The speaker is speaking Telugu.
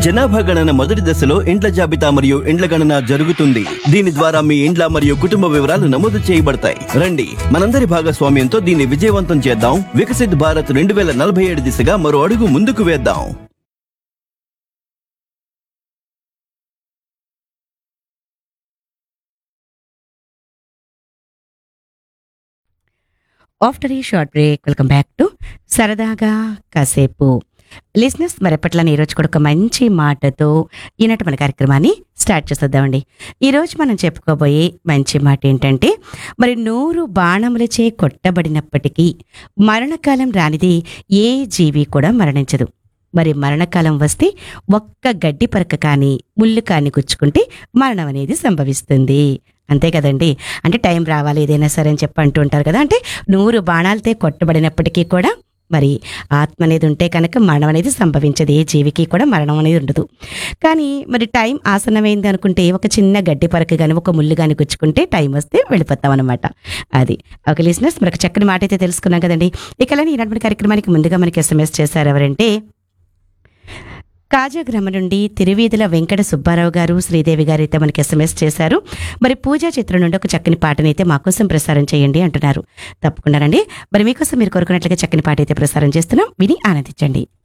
జనాభా గణన మొదటి దశలో ఇండ్ల జాబితా మరియు ఇండ్ల గణన జరుగుతుంది దీని ద్వారా మీ ఇండ్ల మరియు కుటుంబ వివరాలు నమోదు చేయబడతాయి రండి మనందరి భాగస్వామ్యంతో దీన్ని విజయవంతం చేద్దాం వికసిత్ భారత్ రెండు వేల నలభై ఏడు దిశగా మరో అడుగు ముందుకు వేద్దాం ఆఫ్టర్ ఈ short break welcome back to సరదాగా కాసేపు లిసినర్స్ మరి ఎప్పట్లని ఈరోజు కూడా ఒక మంచి మాటతో ఈనాటి మన కార్యక్రమాన్ని స్టార్ట్ చేసేద్దామండి ఈరోజు మనం చెప్పుకోబోయే మంచి మాట ఏంటంటే మరి నూరు బాణములచే కొట్టబడినప్పటికీ మరణకాలం రానిది ఏ జీవి కూడా మరణించదు మరి మరణకాలం వస్తే ఒక్క గడ్డి పరక కానీ ముళ్ళు కానీ గుచ్చుకుంటే మరణం అనేది సంభవిస్తుంది అంతే కదండి అంటే టైం రావాలి ఏదైనా సరే అని చెప్పి అంటూ ఉంటారు కదా అంటే నూరు బాణాలతో కొట్టబడినప్పటికీ కూడా మరి ఆత్మ అనేది ఉంటే కనుక మరణం అనేది సంభవించదు ఏ జీవికి కూడా మరణం అనేది ఉండదు కానీ మరి టైం ఆసన్నమైంది అనుకుంటే ఒక చిన్న గడ్డి పరక కానీ ఒక ముళ్ళు కానీ గుచ్చుకుంటే టైం వస్తే వెళ్ళిపోతాం అనమాట అది ఒక లిసినర్స్ మనకు చక్కని మాట అయితే తెలుసుకున్నాం కదండి ఇక ఈనాటి కార్యక్రమానికి ముందుగా మనకి ఎస్ఎంఎస్ చేశారు ఎవరంటే కాజా గ్రామం నుండి తిరువీధుల వెంకట సుబ్బారావు గారు శ్రీదేవి గారు అయితే మనకి ఎస్ఎంఎస్ చేశారు మరి పూజా చిత్రం నుండి ఒక చక్కని పాటని అయితే మా కోసం ప్రసారం చేయండి అంటున్నారు తప్పకుండానండి మరి మీకోసం మీరు కోరుకున్నట్లుగా చక్కని పాట అయితే ప్రసారం చేస్తున్నాం విని ఆనందించండి